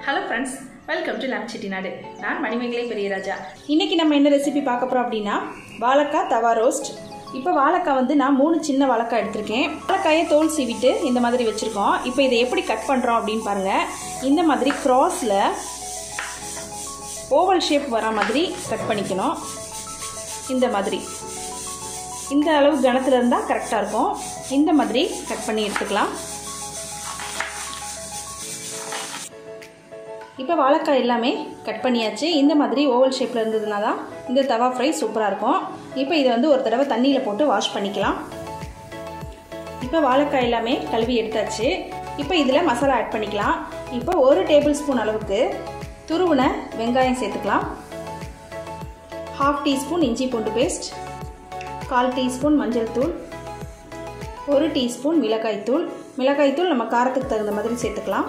hello friends welcome to லேம் செட்டிநாடு நான் மணிமேகலை பெரியராஜா இன்னைக்கு நம்ம என்ன ரெசிபி பார்க்க போகிறோம் அப்படின்னா வாழைக்காய் தவா ரோஸ்ட் இப்போ வாழைக்காய் வந்து நான் மூணு சின்ன வாழைக்காய் எடுத்திருக்கேன் வாழைக்காயை தோல் சீவிட்டு இந்த மாதிரி வச்சுருக்கோம் இப்போ இதை எப்படி கட் பண்ணுறோம் அப்படின்னு பாருங்கள் இந்த மாதிரி க்ராஸில் ஓவல் ஷேப் வர மாதிரி கட் பண்ணிக்கணும் இந்த மாதிரி இந்த அளவு கணத்தில் இருந்தால் கரெக்டாக இருக்கும் இந்த மாதிரி கட் பண்ணி எடுத்துக்கலாம் இப்போ வாழைக்காய் எல்லாமே கட் பண்ணியாச்சு இந்த மாதிரி ஓவல் ஷேப்பில் இருந்ததுனா தான் இந்த தவா ஃப்ரை சூப்பராக இருக்கும் இப்போ இதை வந்து ஒரு தடவை தண்ணியில் போட்டு வாஷ் பண்ணிக்கலாம் இப்போ வாழைக்காய் எல்லாமே கழுவி எடுத்தாச்சு இப்போ இதில் மசாலா ஆட் பண்ணிக்கலாம் இப்போ ஒரு டேபிள் ஸ்பூன் அளவுக்கு துருவின வெங்காயம் சேர்த்துக்கலாம் ஹாஃப் டீஸ்பூன் இஞ்சி பூண்டு பேஸ்ட் கால் டீஸ்பூன் மஞ்சள் தூள் ஒரு டீஸ்பூன் மிளகாய்த்தூள் மிளகாய்த்தூள் நம்ம காரத்துக்கு தகுந்த மாதிரி சேர்த்துக்கலாம்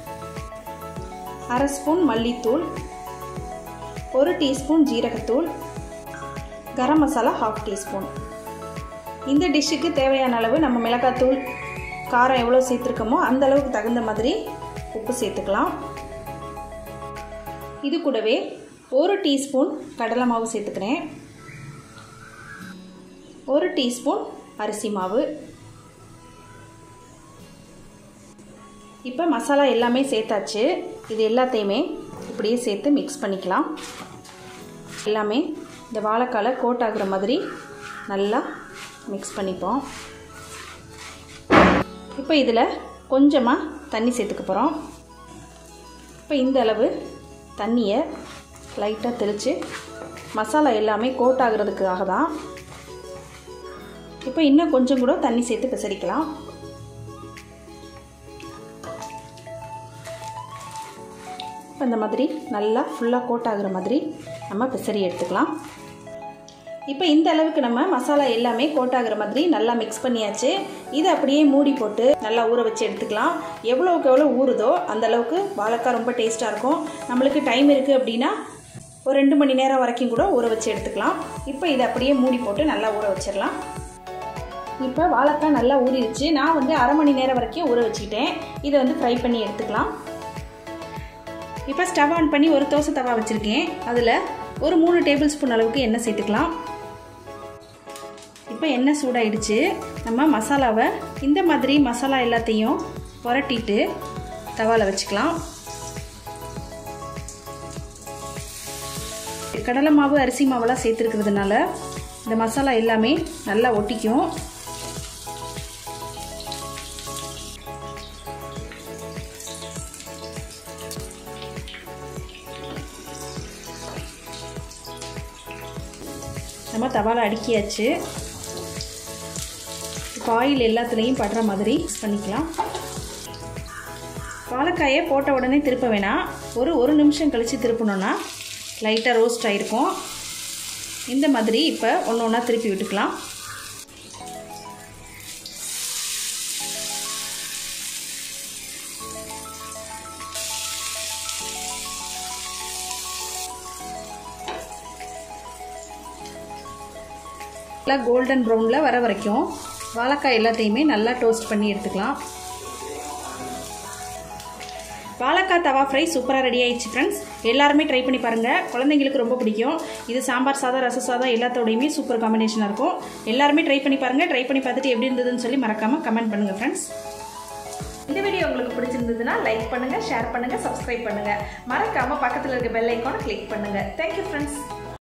அரை ஸ்பூன் மல்லித்தூள் ஒரு டீஸ்பூன் ஜீரகத்தூள் கரம் மசாலா ஹாஃப் டீஸ்பூன் இந்த டிஷ்ஷுக்கு தேவையான அளவு நம்ம மிளகாத்தூள் காரம் எவ்வளோ சேர்த்துருக்கோமோ அந்த அளவுக்கு தகுந்த மாதிரி உப்பு சேர்த்துக்கலாம் இது கூடவே ஒரு டீஸ்பூன் கடலை மாவு சேர்த்துக்கிறேன் ஒரு டீஸ்பூன் அரிசி மாவு இப்போ மசாலா எல்லாமே சேர்த்தாச்சு இது எல்லாத்தையுமே இப்படியே சேர்த்து மிக்ஸ் பண்ணிக்கலாம் எல்லாமே இந்த வாழைக்கால கோட் ஆகுற மாதிரி நல்லா மிக்ஸ் பண்ணிப்போம் இப்போ இதில் கொஞ்சமாக தண்ணி சேர்த்துக்க போகிறோம் இப்போ இந்த அளவு தண்ணியை லைட்டாக தெளித்து மசாலா எல்லாமே கோட் ஆகிறதுக்காக தான் இப்போ இன்னும் கொஞ்சம் கூட தண்ணி சேர்த்து பிசரிக்கலாம் இப்போ இந்த மாதிரி நல்லா ஃபுல்லாக கோட் ஆகுற மாதிரி நம்ம பிசறி எடுத்துக்கலாம் இப்போ இந்த அளவுக்கு நம்ம மசாலா எல்லாமே கோட் ஆகுற மாதிரி நல்லா மிக்ஸ் பண்ணியாச்சு இதை அப்படியே மூடி போட்டு நல்லா ஊற வச்சு எடுத்துக்கலாம் எவ்வளோக்கு எவ்வளோ ஊறுதோ அந்த அளவுக்கு வாழைக்காய் ரொம்ப டேஸ்ட்டாக இருக்கும் நம்மளுக்கு டைம் இருக்குது அப்படின்னா ஒரு ரெண்டு மணி நேரம் வரைக்கும் கூட ஊற வச்சு எடுத்துக்கலாம் இப்போ இதை அப்படியே மூடி போட்டு நல்லா ஊற வச்சிடலாம் இப்போ வாழைக்காய் நல்லா ஊறிடுச்சு நான் வந்து அரை மணி நேரம் வரைக்கும் ஊற வச்சுக்கிட்டேன் இதை வந்து ஃப்ரை பண்ணி எடுத்துக்கலாம் இப்போ ஸ்டவ் ஆன் பண்ணி ஒரு தோசை தவா வச்சுருக்கேன் அதில் ஒரு மூணு டேபிள் ஸ்பூன் அளவுக்கு எண்ணெய் சேர்த்துக்கலாம் இப்போ எண்ணெய் சூடாயிடுச்சு நம்ம மசாலாவை இந்த மாதிரி மசாலா எல்லாத்தையும் புரட்டிட்டு தவாவில் வச்சுக்கலாம் கடலை மாவு அரிசி மாவெல்லாம் சேர்த்துருக்கிறதுனால இந்த மசாலா எல்லாமே நல்லா ஒட்டிக்கும் நம்ம தவாலை அடுக்கியாச்சு இப்போ ஆயில் எல்லாத்துலேயும் படுற மாதிரி மிக்ஸ் பண்ணிக்கலாம் வாழைக்காயை போட்ட உடனே திருப்ப வேணாம் ஒரு ஒரு நிமிஷம் கழித்து திருப்பணுன்னா லைட்டாக ரோஸ்ட் ஆகிருக்கும் இந்த மாதிரி இப்போ ஒன்று ஒன்றா திருப்பி விட்டுக்கலாம் நல்லா கோல்டன் ப்ரௌனில் வர வரைக்கும் வாழைக்காய் எல்லாத்தையுமே நல்லா டோஸ்ட் பண்ணி எடுத்துக்கலாம் வாழைக்காய் தவா ஃப்ரை சூப்பராக ரெடி ஆயிடுச்சு ஃப்ரெண்ட்ஸ் எல்லாருமே ட்ரை பண்ணி பாருங்கள் குழந்தைங்களுக்கு ரொம்ப பிடிக்கும் இது சாம்பார் சாதம் ரச சாதம் எல்லாத்தோடையுமே சூப்பர் காம்பினேஷனாக இருக்கும் எல்லாருமே ட்ரை பண்ணி பாருங்கள் ட்ரை பண்ணி பார்த்துட்டு எப்படி இருந்ததுன்னு சொல்லி மறக்காமல் கமெண்ட் பண்ணுங்கள் ஃப்ரெண்ட்ஸ் இந்த வீடியோ உங்களுக்கு பிடிச்சிருந்ததுன்னா லைக் பண்ணுங்கள் ஷேர் பண்ணுங்கள் சப்ஸ்கிரைப் பண்ணுங்கள் மறக்காமல் பக்கத்தில் இருக்க பெல் ஐக்கானை கிளிக் பண்ணுங்கள் தேங்க்யூ ஃப்ரெண்ட்ஸ்